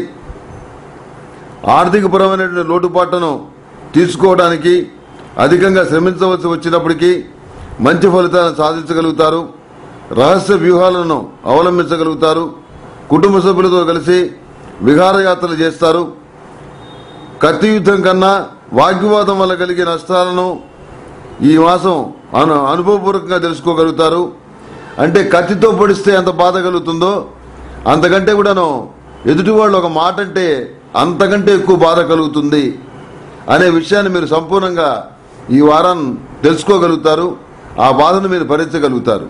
ఆర్థికపరమైనటువంటి లోటుపాట్లను తీసుకోవడానికి అధికంగా శ్రమించవలసి వచ్చినప్పటికీ మంచి ఫలితాలను సాధించగలుగుతారు రహస్య వ్యూహాలను అవలంబించగలుగుతారు కుటుంబ సభ్యులతో కలిసి విహారయాత్రలు చేస్తారు కత్తి యుద్ధం కన్నా వాగ్వివాదం వల్ల కలిగే నష్టాలను ఈ మాసం అను అనుభవపూర్వకంగా తెలుసుకోగలుగుతారు అంటే కత్తితో పొడిస్తే ఎంత బాధ కలుగుతుందో అంతకంటే కూడాను ఎదుటి వాళ్ళు ఒక మాట అంటే అంతకంటే ఎక్కువ బాధ కలుగుతుంది అనే విషయాన్ని మీరు సంపూర్ణంగా ఈ వారం తెలుసుకోగలుగుతారు ఆ బాధను మీరు భరించగలుగుతారు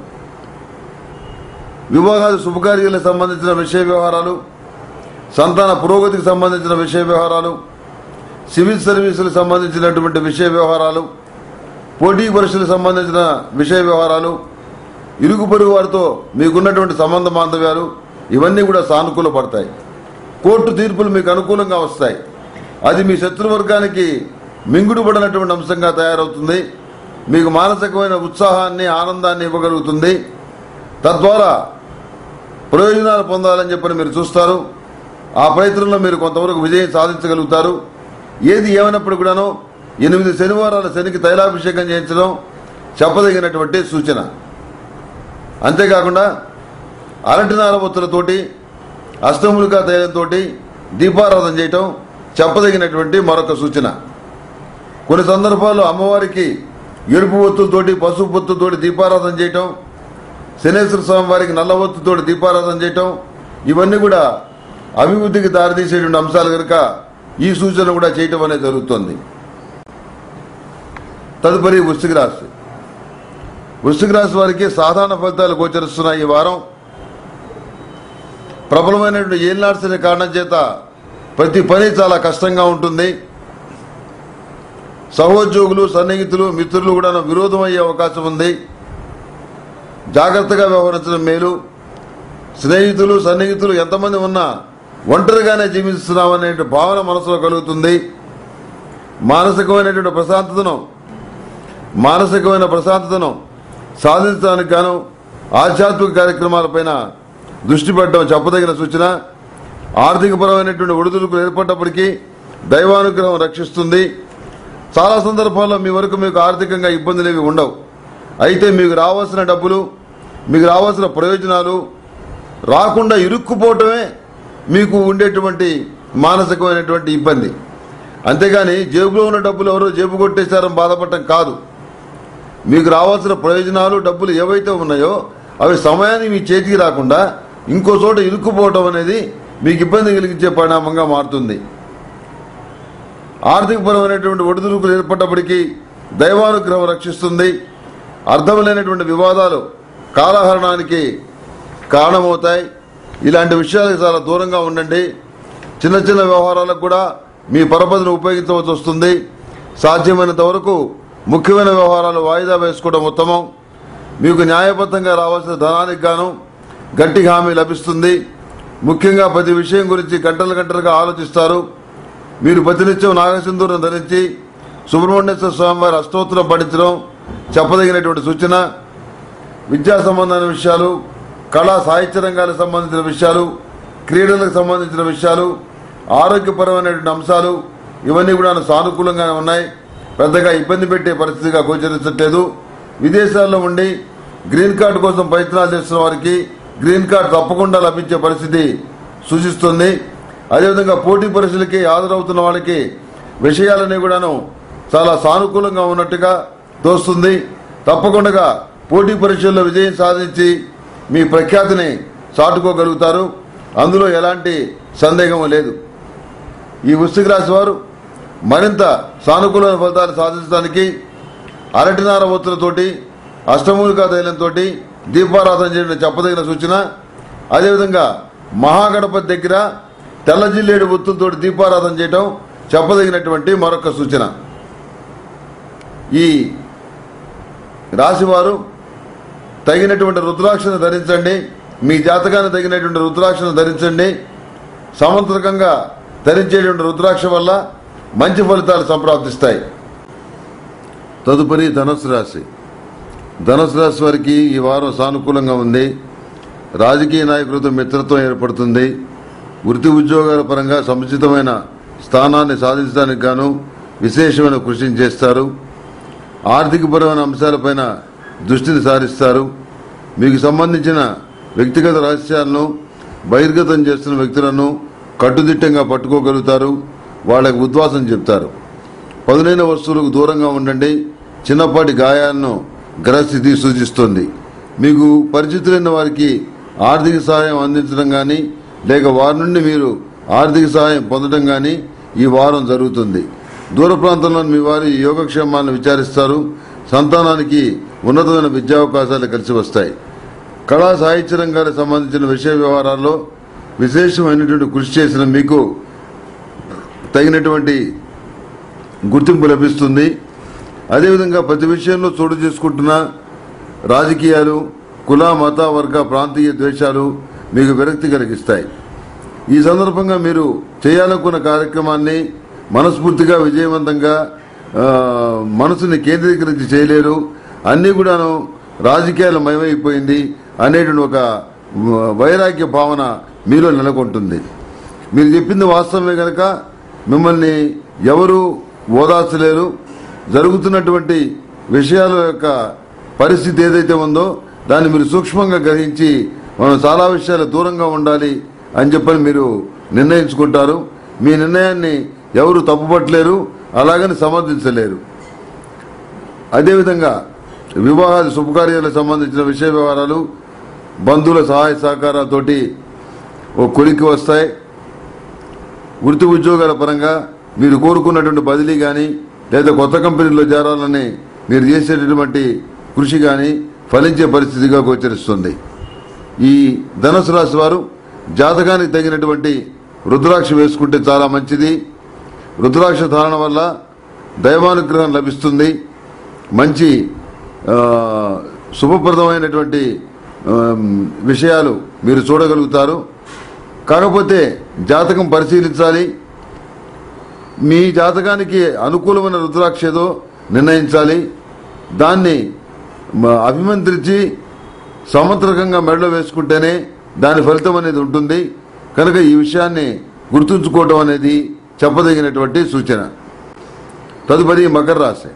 వివాహాలు శుభకార్యాలకు సంబంధించిన విషయ వ్యవహారాలు సంతాన పురోగతికి సంబంధించిన విషయ వ్యవహారాలు సివిల్ సర్వీసులకు సంబంధించినటువంటి విషయ వ్యవహారాలు పోటీ పరీక్షలకు సంబంధించిన విషయ వ్యవహారాలు ఇరుగు పొరుగు వారితో మీకున్నటువంటి సంబంధ బాంధవ్యాలు ఇవన్నీ కూడా సానుకూల పడతాయి కోర్టు తీర్పులు మీకు అనుకూలంగా వస్తాయి అది మీ శత్రువర్గానికి మింగుడుపడినటువంటి అంశంగా తయారవుతుంది మీకు మానసికమైన ఉత్సాహాన్ని ఆనందాన్ని ఇవ్వగలుగుతుంది తద్వారా ప్రయోజనాలు పొందాలని చెప్పని మీరు చూస్తారు ఆ ప్రయత్నంలో మీరు కొంతవరకు విజయం సాధించగలుగుతారు ఏది ఏమైనప్పుడు కూడాను ఎనిమిది శనివారాల శనికి తైలాభిషేకం చేయించడం చెప్పదగినటువంటి సూచన అంతేకాకుండా అరటి నారవత్తులతోటి అష్టములికా తైలంతో దీపారాధన చేయటం చెప్పదగినటువంటి మరొక సూచన కొన్ని సందర్భాల్లో అమ్మవారికి ఎరుపు ఒత్తులతోటి పసుపు ఒత్తులతోటి దీపారాధన చేయటం శనేశ్వర స్వామి వారికి నల్ల ఒత్తుతోటి దీపారాధన చేయటం ఇవన్నీ కూడా అభివృద్ధికి దారితీసేటువంటి అంశాలు కనుక ఈ సూచన కూడా చేయటం అనేది జరుగుతుంది తదుపరి వృశ్చిక రాశి వృశ్చిక రాశి వారికి సాధారణ ఫలితాలు గోచరిస్తున్నాయి ఈ వారం ప్రబలమైనటువంటి ఏలినాడ్సిన కారణం చేత ప్రతి పని చాలా కష్టంగా ఉంటుంది సహోద్యోగులు సన్నిహితులు మిత్రులు కూడా విరోధం అయ్యే అవకాశం ఉంది జాగ్రత్తగా వ్యవహరించడం మేలు స్నేహితులు సన్నిహితులు ఎంతమంది ఉన్నా ఒంటరిగానే జీవిస్తున్నామనే భావన మనసులో కలుగుతుంది మానసికమైనటువంటి ప్రశాంతతను మానసికమైన ప్రశాంతతను సాధించడానికి గాను ఆధ్యాత్మిక కార్యక్రమాలపైన దృష్టి పెట్టడం చెప్పదగిన సూచన ఆర్థికపరమైనటువంటి ఒడిదుడుకులు ఏర్పడినప్పటికీ దైవానుగ్రహం రక్షిస్తుంది చాలా సందర్భాల్లో మీ వరకు మీకు ఆర్థికంగా ఇబ్బందులు ఏవి ఉండవు అయితే మీకు రావాల్సిన డబ్బులు మీకు రావాల్సిన ప్రయోజనాలు రాకుండా ఇరుక్కుపోవటమే మీకు ఉండేటువంటి మానసికమైనటువంటి ఇబ్బంది అంతేగాని జేబులో ఉన్న డబ్బులు ఎవరో జేబు కొట్టేశారని బాధపడటం కాదు మీకు రావాల్సిన ప్రయోజనాలు డబ్బులు ఏవైతే ఉన్నాయో అవి సమయానికి మీ చేతికి రాకుండా ఇంకో చోట ఇరుక్కుపోవటం అనేది మీకు ఇబ్బంది కలిగించే పరిణామంగా మారుతుంది ఆర్థికపరమైనటువంటి ఒడిదుడుకులు ఏర్పడ్డప్పటికీ దైవానుగ్రహం రక్షిస్తుంది అర్థం వివాదాలు కాలహరణానికి కారణమవుతాయి ఇలాంటి విషయాలకు చాలా దూరంగా ఉండండి చిన్న చిన్న వ్యవహారాలకు కూడా మీ పరపతిని ఉపయోగించవలసి వస్తుంది సాధ్యమైనంత వరకు ముఖ్యమైన వ్యవహారాలు వాయిదా వేసుకోవడం ఉత్తమం మీకు న్యాయబద్ధంగా రావాల్సిన ధనానికి గాను గట్టి హామీ లభిస్తుంది ముఖ్యంగా ప్రతి విషయం గురించి గంటలు గంటలుగా ఆలోచిస్తారు మీరు ప్రతినిత్యం నాగసింధూరం ధరించి సుబ్రహ్మణ్యేశ్వర స్వామి వారి అష్టోత్తరం పఠించడం చెప్పదగినటువంటి సూచన విద్యా సంబంధమైన విషయాలు కళా సాహిత్య రంగాలకు సంబంధించిన విషయాలు క్రీడలకు సంబంధించిన విషయాలు ఆరోగ్యపరమైనటువంటి అంశాలు ఇవన్నీ కూడా సానుకూలంగానే ఉన్నాయి పెద్దగా ఇబ్బంది పెట్టే పరిస్థితిగా గోచరించట్లేదు విదేశాల్లో ఉండి గ్రీన్ కార్డు కోసం ప్రయత్నాలు చేస్తున్న వారికి గ్రీన్ కార్డు తప్పకుండా లభించే పరిస్థితి సూచిస్తుంది అదేవిధంగా పోటీ పరీక్షలకి హాజరవుతున్న వాళ్ళకి విషయాలన్నీ కూడాను చాలా సానుకూలంగా ఉన్నట్టుగా తోస్తుంది తప్పకుండా పోటీ పరీక్షల్లో విజయం సాధించి మీ ప్రఖ్యాతిని చాటుకోగలుగుతారు అందులో ఎలాంటి సందేహం లేదు ఈ వృశ్చిక రాశి వారు మరింత సానుకూలమైన ఫలితాలు సాధించడానికి అరటినార ఒత్తులతోటి అష్టమూలికా తైలంతో దీపారాధన చేయడం చెప్పదగిన సూచన అదేవిధంగా మహాగణపతి దగ్గర తెల్ల జిల్లేడు ఒత్తులతో దీపారాధన చేయడం చెప్పదగినటువంటి మరొక సూచన ఈ రాశివారు తగినటువంటి రుద్రాక్షను ధరించండి మీ జాతకాన్ని తగినటువంటి రుద్రాక్షను ధరించండి సమంత్రకంగా ధరించేటువంటి రుద్రాక్ష వల్ల మంచి ఫలితాలు సంప్రాప్తిస్తాయి తదుపరి ధనుసు రాశి ధనుసు రాశి వారికి ఈ వారం సానుకూలంగా ఉంది రాజకీయ నాయకులతో మిత్రత్వం ఏర్పడుతుంది వృత్తి ఉద్యోగాల పరంగా సముచితమైన స్థానాన్ని సాధించడానికి గాను విశేషమైన కృషిని చేస్తారు ఆర్థికపరమైన అంశాలపైన దృష్టిని సారిస్తారు మీకు సంబంధించిన వ్యక్తిగత రహస్యాలను బహిర్గతం చేస్తున్న వ్యక్తులను కట్టుదిట్టంగా పట్టుకోగలుగుతారు వాళ్ళకి ఉద్వాసం చెప్తారు పదునైన వస్తువులకు దూరంగా ఉండండి చిన్నపాటి గాయాలను గ్రహస్థితి సూచిస్తుంది మీకు పరిచితులైన వారికి ఆర్థిక సహాయం అందించడం కానీ లేక వారి నుండి మీరు ఆర్థిక సహాయం పొందడం కానీ ఈ వారం జరుగుతుంది దూర ప్రాంతంలో మీ వారి యోగక్షేమాలను విచారిస్తారు సంతానానికి ఉన్నతమైన విద్యావకాశాలు కలిసి వస్తాయి కళా సాహిత్య రంగాలకు సంబంధించిన విషయ వ్యవహారాల్లో విశేషమైనటువంటి కృషి చేసిన మీకు తగినటువంటి గుర్తింపు లభిస్తుంది అదేవిధంగా ప్రతి విషయంలో చోటు చేసుకుంటున్న రాజకీయాలు కుల మత వర్గ ప్రాంతీయ ద్వేషాలు మీకు విరక్తి కలిగిస్తాయి ఈ సందర్భంగా మీరు చేయాలనుకున్న కార్యక్రమాన్ని మనస్ఫూర్తిగా విజయవంతంగా ఆ, మనసుని కేంద్రీకరించి చేయలేరు అన్నీ కూడాను రాజకీయాలు మయమైపోయింది అనేటువంటి ఒక వైరాగ్య భావన మీలో నెలకొంటుంది మీరు చెప్పింది వాస్తవమే కనుక మిమ్మల్ని ఎవరు ఓదార్చలేరు జరుగుతున్నటువంటి విషయాల యొక్క పరిస్థితి ఏదైతే ఉందో దాన్ని మీరు సూక్ష్మంగా గ్రహించి మనం చాలా విషయాలు దూరంగా ఉండాలి అని చెప్పని మీరు నిర్ణయించుకుంటారు మీ నిర్ణయాన్ని ఎవరు తప్పుపట్టలేరు అలాగని సమర్థించలేరు అదేవిధంగా వివాహాది శుభకార్యాలకు సంబంధించిన విషయ వ్యవహారాలు బంధువుల సహాయ సహకారాలతోటి ఓ కొలికి వస్తాయి వృత్తి ఉద్యోగాల పరంగా మీరు కోరుకున్నటువంటి బదిలీ కానీ లేదా కొత్త కంపెనీలో చేరాలని మీరు చేసేటటువంటి కృషి కానీ ఫలించే పరిస్థితిగా గోచరిస్తుంది ఈ ధనుసు రాశి వారు జాతకానికి తగినటువంటి రుద్రాక్ష వేసుకుంటే చాలా మంచిది రుద్రాక్ష ధారణ వల్ల దైవానుగ్రహం లభిస్తుంది మంచి ఆ, శుభప్రదమైనటువంటి ఆ, విషయాలు మీరు చూడగలుగుతారు కాకపోతే జాతకం పరిశీలించాలి మీ జాతకానికి అనుకూలమైన రుద్రాక్ష ఏదో నిర్ణయించాలి దాన్ని మ- అభిమంత్రించి సమంత్రకంగా మెడలో వేసుకుంటేనే దాని ఫలితం అనేది ఉంటుంది కనుక ఈ విషయాన్ని గుర్తుంచుకోవడం అనేది చెప్పదగినటువంటి సూచన తదుపరి మకర రాశి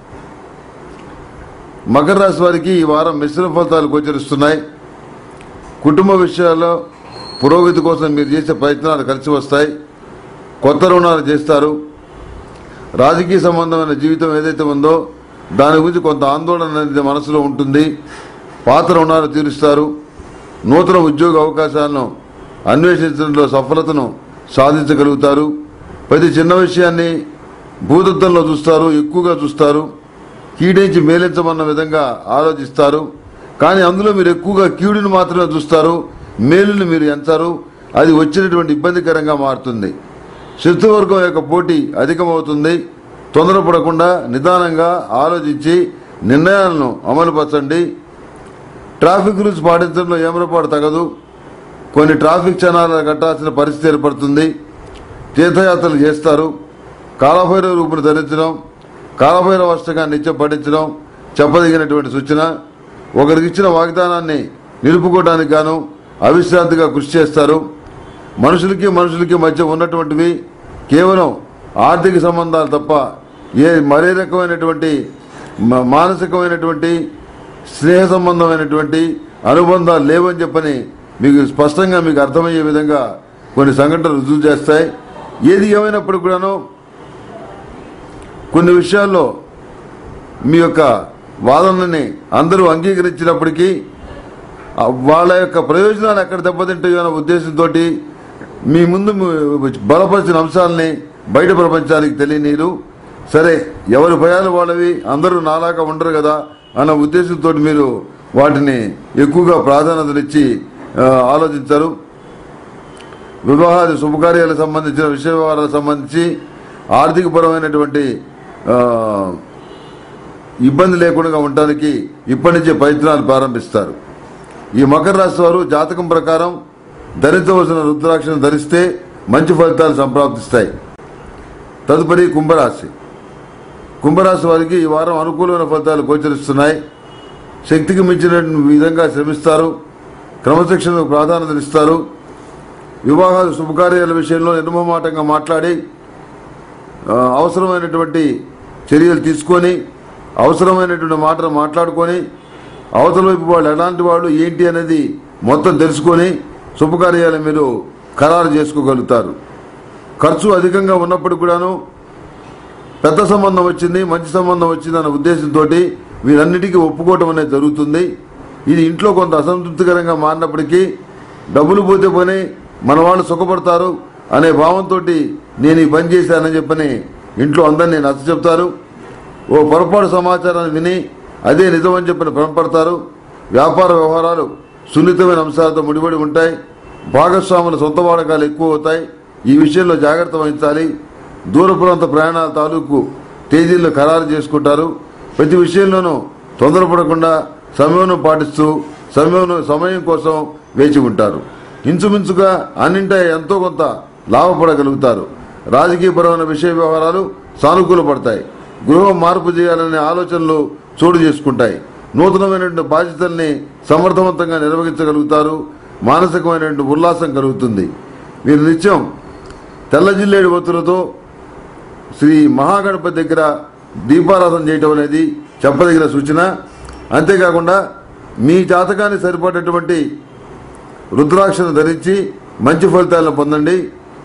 మకర రాశి వారికి ఈ వారం మిశ్రమ ఫలితాలు గోచరిస్తున్నాయి కుటుంబ విషయాల్లో పురోగతి కోసం మీరు చేసే ప్రయత్నాలు కలిసి వస్తాయి కొత్త రుణాలు చేస్తారు రాజకీయ సంబంధమైన జీవితం ఏదైతే ఉందో దాని గురించి కొంత ఆందోళన అనేది మనసులో ఉంటుంది పాత రుణాలు తీరుస్తారు నూతన ఉద్యోగ అవకాశాలను అన్వేషించడంలో సఫలతను సాధించగలుగుతారు ప్రతి చిన్న విషయాన్ని భూతత్వంలో చూస్తారు ఎక్కువగా చూస్తారు కీడించి మేలించమన్న విధంగా ఆలోచిస్తారు కానీ అందులో మీరు ఎక్కువగా కీడుని మాత్రమే చూస్తారు మేలుని మీరు ఎంచారు అది వచ్చినటువంటి ఇబ్బందికరంగా మారుతుంది శత్రువర్గం యొక్క పోటీ అధికమవుతుంది తొందరపడకుండా నిదానంగా ఆలోచించి నిర్ణయాలను అమలుపరచండి ట్రాఫిక్ రూల్స్ పాటించడంలో ఏమరపాటు తగదు కొన్ని ట్రాఫిక్ క్షణాలు కట్టాల్సిన పరిస్థితి ఏర్పడుతుంది తీర్థయాత్రలు చేస్తారు కాలభైరవ రూపును ధరించడం కాలభైరవ అష్టకాన్ని నిత్యం పఠించడం చెప్పదగినటువంటి సూచన ఒకరికి ఇచ్చిన వాగ్దానాన్ని నిలుపుకోవడానికి గాను అవిశ్రాంతిగా కృషి చేస్తారు మనుషులకి మనుషులకి మధ్య ఉన్నటువంటివి కేవలం ఆర్థిక సంబంధాలు తప్ప ఏ మరే రకమైనటువంటి మ- మానసికమైనటువంటి స్నేహ సంబంధమైనటువంటి అనుబంధాలు లేవని చెప్పని మీకు స్పష్టంగా మీకు అర్థమయ్యే విధంగా కొన్ని సంఘటనలు రుజువు చేస్తాయి ఏది ఏమైనప్పుడు కూడాను కొన్ని విషయాల్లో మీ యొక్క వాదనని అందరూ అంగీకరించినప్పటికీ ఆ వాళ్ళ యొక్క ప్రయోజనాలు ఎక్కడ దెబ్బతింటాయో అనే ఉద్దేశంతో మీ ముందు మీ- బలపరిచిన అంశాలని బయట ప్రపంచానికి తెలియనీరు సరే ఎవరి భయాలు వాళ్ళవి అందరూ నాలాగా ఉండరు కదా అన్న ఉద్దేశంతో మీరు వాటిని ఎక్కువగా ప్రాధాన్యతనిచ్చి ఆ, ఆలోచించారు వివాహాది శుభకార్యాలకు సంబంధించిన విషయ వ్యవహారాలకు సంబంధించి ఆర్థికపరమైనటువంటి ఆ, ఇబ్బంది లేకుండా ఉండటానికి ఇప్పటి నుంచే ప్రయత్నాలు ప్రారంభిస్తారు ఈ మకర రాశి వారు జాతకం ప్రకారం ధరించవలసిన రుద్రాక్షను ధరిస్తే మంచి ఫలితాలు సంప్రాప్తిస్తాయి తదుపరి కుంభరాశి కుంభరాశి వారికి ఈ వారం అనుకూలమైన ఫలితాలు గోచరిస్తున్నాయి శక్తికి మించిన విధంగా శ్రమిస్తారు క్రమశిక్షణకు ప్రాధాన్యత ఇస్తారు వివాహాలు శుభకార్యాల విషయంలో నిర్మమాటంగా మాట్లాడి ఆ, అవసరమైనటువంటి చర్యలు తీసుకొని అవసరమైనటువంటి మాటలు మాట్లాడుకొని అవతల వైపు వాళ్ళు ఎలాంటి వాళ్ళు ఏంటి అనేది మొత్తం తెలుసుకొని శుభకార్యాలు మీరు ఖరారు చేసుకోగలుగుతారు ఖర్చు అధికంగా ఉన్నప్పుడు కూడాను పెద్ద సంబంధం వచ్చింది మంచి సంబంధం వచ్చింది అన్న ఉద్దేశంతో వీరన్నిటికీ ఒప్పుకోవటం అనేది జరుగుతుంది ఇది ఇంట్లో కొంత అసంతృప్తికరంగా మారినప్పటికీ డబ్బులు పోతే పని మన వాళ్ళు సుఖపడతారు అనే భావంతో నేను ఈ పని చేశానని చెప్పని ఇంట్లో అందరినీ నచ్చ చెప్తారు ఓ పొరపాటు సమాచారాన్ని విని అదే నిజమని చెప్పని భ్రమపడతారు వ్యాపార వ్యవహారాలు సున్నితమైన అంశాలతో ముడిపడి ఉంటాయి భాగస్వాముల సొంత వాడకాలు ఎక్కువ అవుతాయి ఈ విషయంలో జాగ్రత్త వహించాలి దూర ప్రాంత ప్రయాణాల తాలూకు తేదీలను ఖరారు చేసుకుంటారు ప్రతి విషయంలోనూ తొందరపడకుండా సమయం పాటిస్తూ సమయం సమయం కోసం వేచి ఉంటారు ఇంచుమించుగా అన్నింటా ఎంతో కొంత లాభపడగలుగుతారు రాజకీయపరమైన విషయ వ్యవహారాలు సానుకూల పడతాయి గృహం మార్పు చేయాలనే ఆలోచనలు చోటు చేసుకుంటాయి నూతనమైనటువంటి బాధ్యతల్ని సమర్థవంతంగా నిర్వహించగలుగుతారు మానసికమైనటువంటి ఉల్లాసం కలుగుతుంది మీరు నిత్యం తెల్ల జిల్లేడు ఒత్తులతో శ్రీ మహాగణపతి దగ్గర దీపారాధన చేయటం అనేది చెప్పదగిన సూచన అంతేకాకుండా మీ జాతకానికి సరిపడేటువంటి రుద్రాక్షను ధరించి మంచి ఫలితాలను పొందండి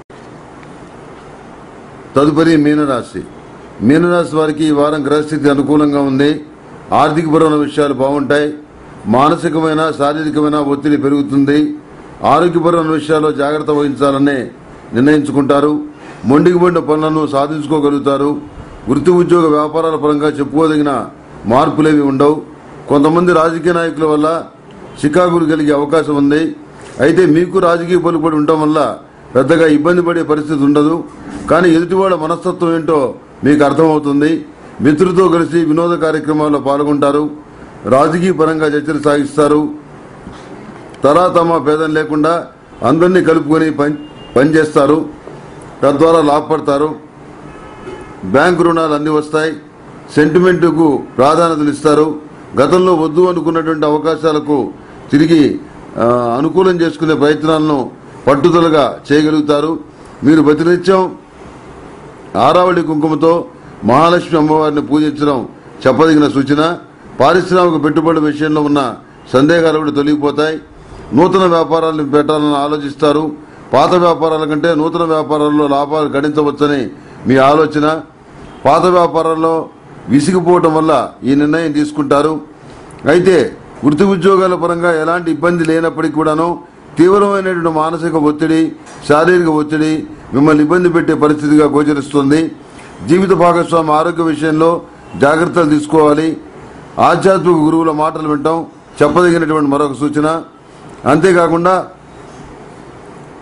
తదుపరి మీనరాశి మీనరాశి వారికి ఈ వారం గ్రహస్థితి అనుకూలంగా ఉంది ఆర్థికపరమైన విషయాలు బాగుంటాయి మానసికమైన శారీరకమైన ఒత్తిడి పెరుగుతుంది ఆరోగ్యపరమైన విషయాల్లో జాగ్రత్త వహించాలని నిర్ణయించుకుంటారు మొండికి మొండిన పనులను సాధించుకోగలుగుతారు వృత్తి ఉద్యోగ వ్యాపారాల పరంగా చెప్పుకోదగిన మార్పులేవి ఉండవు కొంతమంది రాజకీయ నాయకుల వల్ల చికాకులు కలిగే అవకాశం ఉంది అయితే మీకు రాజకీయ పలుకుబడి ఉండటం వల్ల పెద్దగా ఇబ్బంది పడే పరిస్థితి ఉండదు కానీ ఎదుటివాళ్ళ మనస్తత్వం ఏంటో మీకు అర్థమవుతుంది మిత్రులతో కలిసి వినోద కార్యక్రమాల్లో పాల్గొంటారు రాజకీయ పరంగా చర్చలు సాగిస్తారు తరా తమ భేదం లేకుండా అందరినీ కలుపుకొని పని పనిచేస్తారు తద్వారా లాభపడతారు బ్యాంకు రుణాలు అన్ని వస్తాయి సెంటిమెంట్కు ప్రాధాన్యతలు ఇస్తారు గతంలో వద్దు అనుకున్నటువంటి అవకాశాలకు తిరిగి ఆ, అనుకూలం చేసుకునే ప్రయత్నాలను పట్టుదలగా చేయగలుగుతారు మీరు ప్రతినిత్యం ఆరావళి కుంకుమతో మహాలక్ష్మి అమ్మవారిని పూజించడం చెప్పదగిన సూచన పారిశ్రామిక పెట్టుబడుల విషయంలో ఉన్న సందేహాలు కూడా తొలగిపోతాయి నూతన వ్యాపారాలను పెట్టాలని ఆలోచిస్తారు పాత వ్యాపారాల కంటే నూతన వ్యాపారాల్లో లాభాలు గడించవచ్చని మీ ఆలోచన పాత వ్యాపారాల్లో విసిగిపోవటం వల్ల ఈ నిర్ణయం తీసుకుంటారు అయితే వృత్తి ఉద్యోగాల పరంగా ఎలాంటి ఇబ్బంది లేనప్పటికీ కూడాను తీవ్రమైనటువంటి మానసిక ఒత్తిడి శారీరక ఒత్తిడి మిమ్మల్ని ఇబ్బంది పెట్టే పరిస్థితిగా గోచరిస్తుంది జీవిత భాగస్వామి ఆరోగ్య విషయంలో జాగ్రత్తలు తీసుకోవాలి ఆధ్యాత్మిక గురువుల మాటలు వింటాం చెప్పదగినటువంటి మరొక సూచన అంతేకాకుండా ఆ,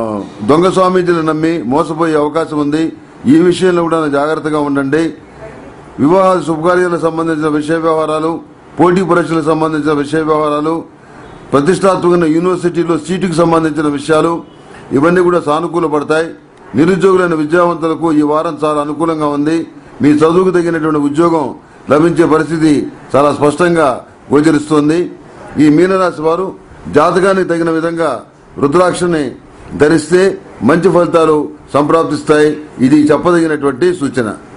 దొంగ స్వామీజీలు నమ్మి మోసపోయే అవకాశం ఉంది ఈ విషయంలో కూడా జాగ్రత్తగా ఉండండి వివాహ శుభకార్యాలకు సంబంధించిన విషయ వ్యవహారాలు పోటీ పరీక్షలకు సంబంధించిన విషయ వ్యవహారాలు ప్రతిష్టాత్మకమైన యూనివర్సిటీలో సీటుకు సంబంధించిన విషయాలు ఇవన్నీ కూడా సానుకూల పడతాయి నిరుద్యోగులైన విద్యావంతులకు ఈ వారం చాలా అనుకూలంగా ఉంది మీ చదువుకు తగినటువంటి ఉద్యోగం లభించే పరిస్థితి చాలా స్పష్టంగా గోచరిస్తోంది ఈ మీనరాశి వారు జాతకానికి తగిన విధంగా రుద్రాక్షని ధరిస్తే మంచి ఫలితాలు సంప్రాప్తిస్తాయి ఇది చెప్పదగినటువంటి సూచన